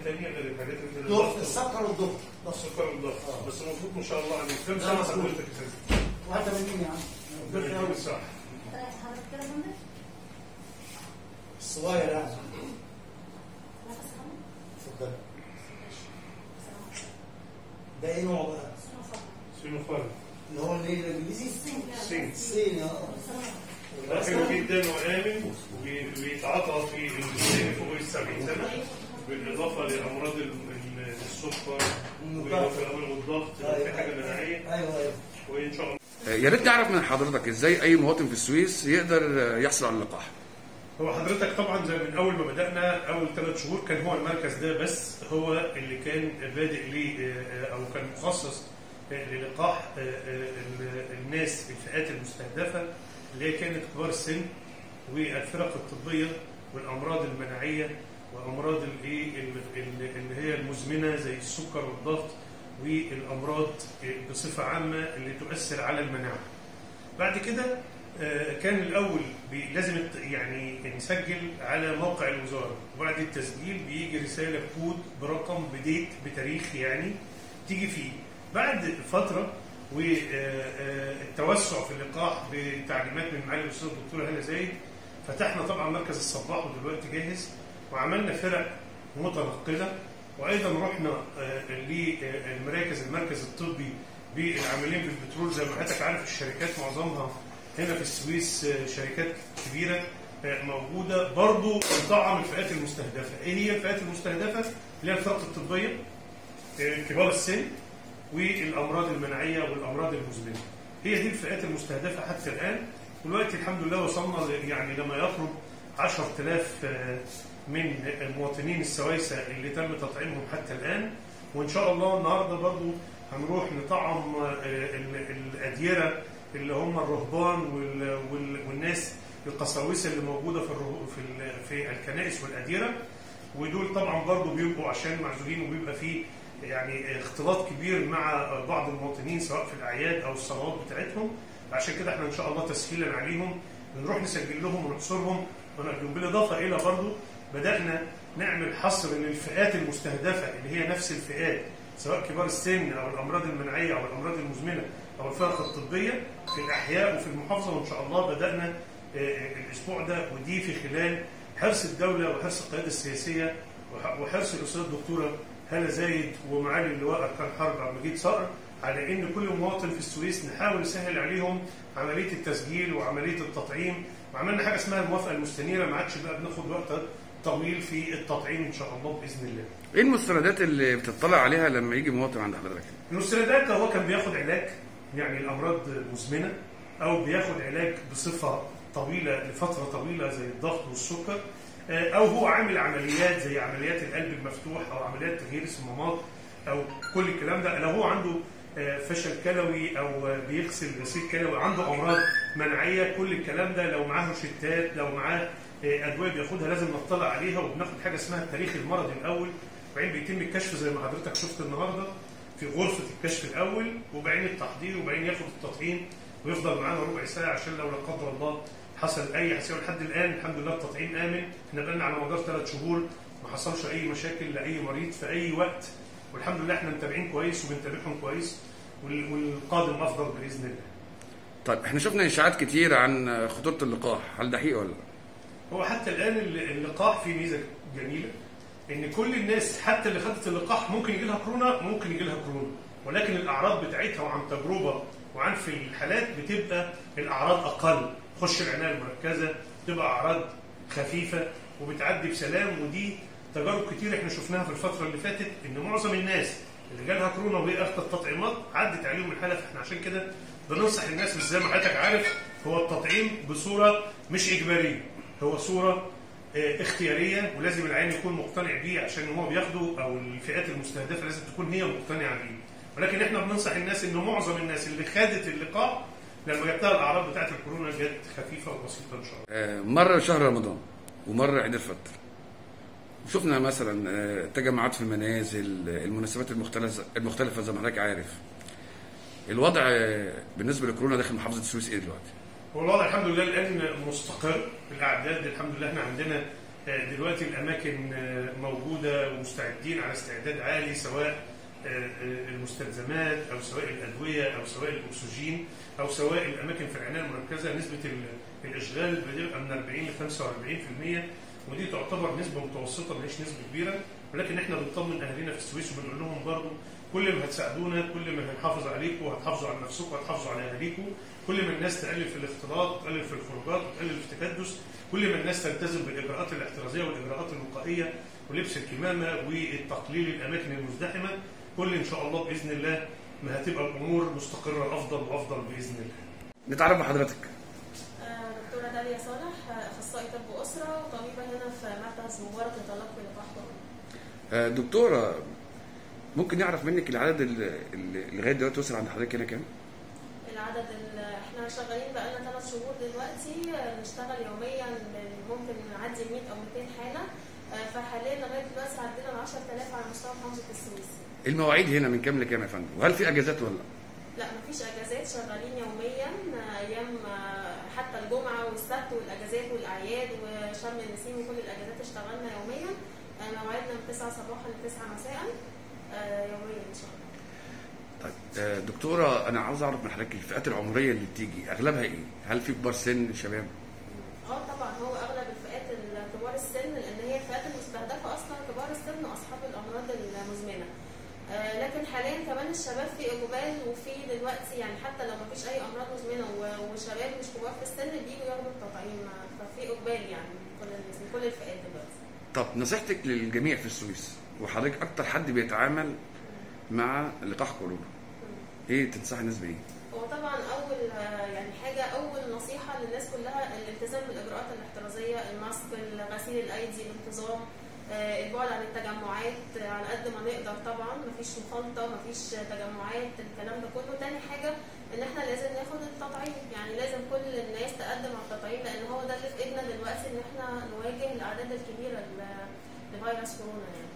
ثانيه غير الحاجات اللي ضغط السكر والضغط ضغط السكر والضغط آه. بس المفروض ما شاء الله عليك كم لا، سنه مظبوط. حضرتك يا فندم؟ 81 يا عم كبرت قوي صح حضرتك كده يا فندم؟ الصغير يعني لا بس خلاص. اتفضل ده ايه نوع بقى؟ سينوفارم اللي هو الايه الانجليزي؟ سين الصيني اه ده حلو جدا وآمن وبي- وبيتعاطى في السن فوق ال 70 سنة بالإضافة لأمراض ال- ال- السكر والإضافة والضغط لو في حاجة مناعية ايوه ايوه وإن شاء الله يا ريت نعرف من حضرتك ازاي اي مواطن في السويس يقدر يحصل على اللقاح هو حضرتك طبعا زي من اول ما بدانا اول ثلاث شهور كان هو المركز ده بس هو اللي كان بادئ ليه آه، او كان مخصص آه، للقاح آه، آه، ال- الناس الفئات المستهدفه اللي هي كانت كبار السن والفرق الطبيه والامراض المناعيه وامراض الايه ال- ال- اللي هي المزمنه زي السكر والضغط والامراض آه، بصفه عامه اللي تؤثر على المناعه. بعد كده آه، كان الاول بي- لازم الت- يعني نسجل على موقع الوزاره وبعد التسجيل بيجي رساله كود برقم بديت بتاريخ يعني تيجي فيه بعد فتره والتوسع في اللقاح بتعليمات من معالي الاستاذ الدكتور هلا زايد فتحنا طبعا مركز الصباح ودلوقتي جاهز وعملنا فرق متنقله وايضا رحنا آه، للمراكز المركز الطبي بالعاملين في البترول زي ما حضرتك عارف الشركات معظمها هنا في السويس آه، شركات كبيره آه، موجوده برضو بتدعم الفئات المستهدفه ايه هي الفئات المستهدفه اللي هي الفئات الطبيه آه، كبار السن والامراض المناعيه والامراض المزمنه هي دي الفئات المستهدفه حتى الان دلوقتي الحمد لله وصلنا ل- يعني لما يقرب 10000 آه، من المواطنين السويسة اللي تم تطعيمهم حتى الآن وإن شاء الله النهاردة برضو هنروح نطعم آه، ال- الأديرة اللي هم الرهبان وال- وال- والناس القساوسة اللي موجودة في الره- في ال- في الكنائس والأديرة ودول طبعا برضو بيبقوا عشان معزولين وبيبقى فيه يعني اختلاط كبير مع بعض المواطنين سواء في الأعياد أو الصلوات بتاعتهم عشان كده احنا إن شاء الله تسهيلا عليهم بنروح نسجل لهم ونحصرهم ونقدم بالإضافة إلى برضو بدأنا نعمل حصر للفئات المستهدفة اللي هي نفس الفئات سواء كبار السن أو الأمراض المناعية أو الأمراض المزمنة أو الفرق الطبية في الأحياء وفي المحافظة وإن شاء الله بدأنا آه، الأسبوع ده ودي في خلال حرص الدولة وحرص القيادة السياسية وح- وحرص الأستاذ الدكتورة هالة زايد ومعالي اللواء أركان حرب عبد المجيد صقر على إن كل مواطن في السويس نحاول نسهل عليهم عملية التسجيل وعملية التطعيم وعملنا حاجة اسمها الموافقة المستنيرة ما عادش بقى بناخد وقت طويل في التطعيم إن شاء الله بإذن الله. ايه المستندات اللي بتطلع عليها لما يجي مواطن عند حضرتك المستندات هو كان بياخد علاج يعني الامراض مزمنه او بياخد علاج بصفه طويله لفتره طويله زي الضغط والسكر آه، او هو عامل عمليات زي عمليات القلب المفتوح او عمليات تغيير الصمامات او كل الكلام ده لو هو عنده آه، فشل كلوي او آه، بيغسل غسيل كلوي عنده امراض مناعيه كل الكلام ده لو معاه روشتات لو معاه آه، ادويه بياخدها لازم نطلع عليها وبناخد حاجه اسمها التاريخ المرضي الاول وبعدين بيتم الكشف زي ما حضرتك شفت النهارده في غرفه الكشف الاول وبعدين التحضير وبعدين ياخد التطعيم ويفضل معانا ربع ساعه عشان لو لا قدر الله حصل اي حساسيه لحد الان الحمد لله التطعيم امن احنا بقالنا على مدار ثلاث شهور ما حصلش اي مشاكل لاي مريض في اي وقت والحمد لله احنا متابعين كويس وبنتابعهم كويس وال- والقادم افضل باذن الله. طيب احنا شفنا اشاعات كتير عن خطوره اللقاح هل ده حقيقي ولا لا هو حتى الان الل- اللقاح فيه ميزه جميله ان كل الناس حتى اللي خدت اللقاح ممكن يجي لها كورونا ممكن يجي لها كورونا ولكن الاعراض بتاعتها وعن تجربه وعن في الحالات بتبقى الاعراض اقل خش العنايه المركزه تبقى اعراض خفيفه وبتعدي بسلام ودي تجارب كتير احنا شفناها في الفتره اللي فاتت ان معظم الناس اللي جالها كورونا وهي اخذت التطعيمات عدت عليهم الحاله فاحنا عشان كده بننصح الناس بس زي ما حضرتك عارف هو التطعيم بصوره مش اجباريه هو صوره آه، اختياريه ولازم العين يكون مقتنع بيه عشان هو بياخده او الفئات المستهدفه لازم تكون هي مقتنعه بيه ولكن احنا بننصح الناس ان معظم الناس اللي خدت اللقاح لما جات لها الاعراض بتاعت الكورونا جت خفيفه وبسيطه ان شاء الله آه، مر شهر رمضان ومر عيد الفطر شفنا مثلا آه، تجمعات في المنازل آه، المناسبات المختلفه المختلفه زي ما حضرتك عارف الوضع آه، بالنسبه لكورونا داخل محافظه السويس ايه دلوقتي؟ هو الوضع الحمد لله الان مستقر الاعداد الحمد لله احنا عندنا آه، دلوقتي الاماكن آه، موجوده ومستعدين على استعداد عالي سواء آه، آه، المستلزمات او سواء الادويه او سواء الاكسجين او سواء الاماكن في العنايه المركزه نسبه ال- الاشغال بتبقى من 40 ل 45% ودي تعتبر نسبه متوسطه مش نسبه كبيره ولكن احنا بنطمن اهالينا في السويس وبنقول لهم برضه كل ما هتساعدونا كل ما هنحافظ عليكم وهتحافظوا على نفسكم وهتحافظوا على اهاليكم كل ما الناس تقلل في الاختلاط وتقلل في الخروجات وتقلل في التكدس كل ما الناس تلتزم بالاجراءات الاحترازيه والاجراءات الوقائيه ولبس الكمامه والتقليل الاماكن المزدحمه كل ان شاء الله باذن الله ما هتبقى الامور مستقره افضل وافضل باذن الله نتعرف بحضرتك آه، دكتورة داليا صالح آه، أخصائي طب أسرة وطبيبة هنا في مركز مبارك لتلقي لقاح كورونا. آه، دكتورة ممكن نعرف منك العدد اللي اللي لغايه دلوقتي وصل عند حضرتك هنا كام؟ العدد ال- احنا شغالين بقالنا ثلاث شهور دلوقتي آه، نشتغل يوميا ب- ممكن نعدي 100 أو 200 حالة آه، فحاليا لغاية دلوقتي عدينا ال 10000 على مستوى محافظة السويس. المواعيد هنا من كام لكام يا فندم؟ وهل في اجازات ولا لا؟ لا مفيش اجازات شغالين يوميا آه، ايام آه، حتى الجمعه والسبت والاجازات والاعياد وشم النسيم وكل الاجازات اشتغلنا يوميا آه، مواعيدنا من 9 صباحا ل 9 مساء آه، يوميا ان شاء الله طيب آه، دكتورة أنا عاوز أعرف من حضرتك الفئات العمرية اللي بتيجي أغلبها إيه؟ هل في كبار سن شباب؟ اه طبعا هو اغلب الفئات ال- كبار السن لان هي الفئات المستهدفه اصلا كبار السن واصحاب الامراض المزمنه آه، لكن حاليا كمان الشباب في اقبال وفي دلوقتي يعني حتى لو ما فيش اي امراض مزمنه و- وشباب مش كبار في السن بيجوا ياخدوا التطعيم ففي اقبال يعني من كل الناس من كل الفئات دلوقتي طب نصيحتك للجميع في السويس وحضرتك أكتر حد بيتعامل مع لقاح كورونا إيه تنصح الناس بإيه؟ هو طبعا اول آه، يعني حاجه اول نصيحه للناس كلها الالتزام بالاجراءات الاحترازيه الماسك غسيل الايدي الانتظام آه، البعد عن التجمعات آه، على قد ما نقدر طبعا مفيش مخالطه مفيش تجمعات الكلام ده كله تاني حاجه ان احنا لازم ناخد التطعيم يعني لازم كل الناس تقدم على التطعيم لان هو ده اللي في ايدنا دلوقتي ان احنا نواجه الاعداد الكبيره ل- لفيروس كورونا يعني